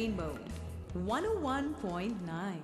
Rainbow 101.9.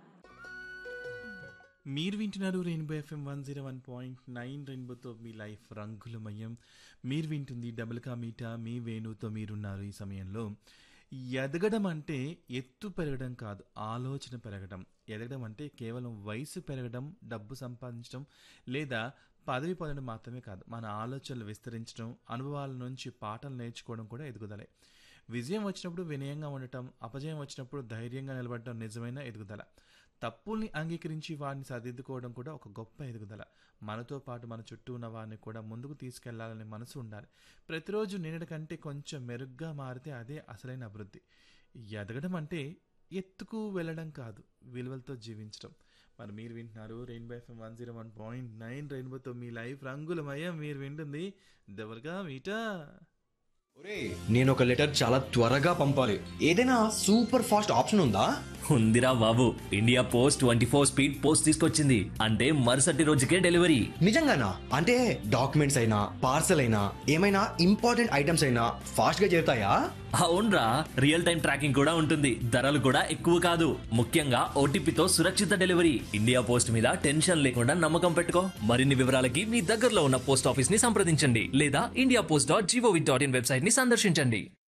మీరు వింటున్నారు rainbow FM one zero one point nine రెయిన్బోతో మీ లైఫ్ రంగులమయం మీరు వింటుంది డబుల్ కా మీటా మీ వేణుతో మీరున్నారు ఈ సమయంలో ఎదగడం అంటే ఎత్తు పెరగడం కాదు ఆలోచన పెరగడం ఎదగడం అంటే కేవలం వయసు పెరగడం డబ్బు సంపాదించడం లేదా పదవి పొందడం మాత్రమే కాదు మన ఆలోచనలు విస్తరించడం అనుభవాల నుంచి పాఠాలు నేర్చుకోవడం కూడా ఎదుగుదలే విజయం వచ్చినప్పుడు వినయంగా ఉండటం అపజయం వచ్చినప్పుడు ధైర్యంగా నిలబడటం నిజమైన ఎదుగుదల తప్పుల్ని అంగీకరించి వారిని సరిదిద్దుకోవడం కూడా ఒక గొప్ప ఎదుగుదల మనతో పాటు మన చుట్టూ ఉన్న వారిని కూడా ముందుకు తీసుకెళ్లాలనే మనసు ఉండాలి ప్రతిరోజు నిన్నటి కంటే కొంచెం మెరుగ్గా మారితే అదే అసలైన అభివృద్ధి ఎదగడం అంటే ఎత్తుకు వెళ్ళడం కాదు విలువలతో జీవించడం మరి మీరు వింటున్నారు rainbow FM one zero one point nine రెయిన్బోతో మీ లైఫ్ రంగులమయం మీరు వింటుంది దెవరుగా మీటా ఒరే నేను ఒక లెటర్ చాలా త్వరగా పంపాలి ఏదైనా సూపర్ ఫాస్ట్ ఆప్షన్ ఉందా ఉందిరా బాబు India post twenty four speed post తీసుకొచ్చింది అంటే మరుసటి రోజుకే డెలివరీ నిజంగానా అంటే డాక్యుమెంట్స్ అయినా పార్సల్ అయినా ఏమైనా ఇంపార్టెంట్ ఐటమ్స్ అయినా ఫాస్ట్ గా చేరుతాయా అవునరా రియల్ టైం ట్రాకింగ్ కూడా ఉంటుంది ధరలు కూడా ఎక్కువ కాదు ముఖ్యంగా ఓటీపీతో సురక్షిత డెలివరీ ఇండియా పోస్ట్ మీద టెన్షన్ లేకుండా నమ్మకం పెట్టుకో మరిన్ని వివరాలకి మీ దగ్గరలో ఉన్న పోస్ట్ ఆఫీస్ ని సంప్రదించండి లేదా India post dot GOV dot in website ని సందర్శించండి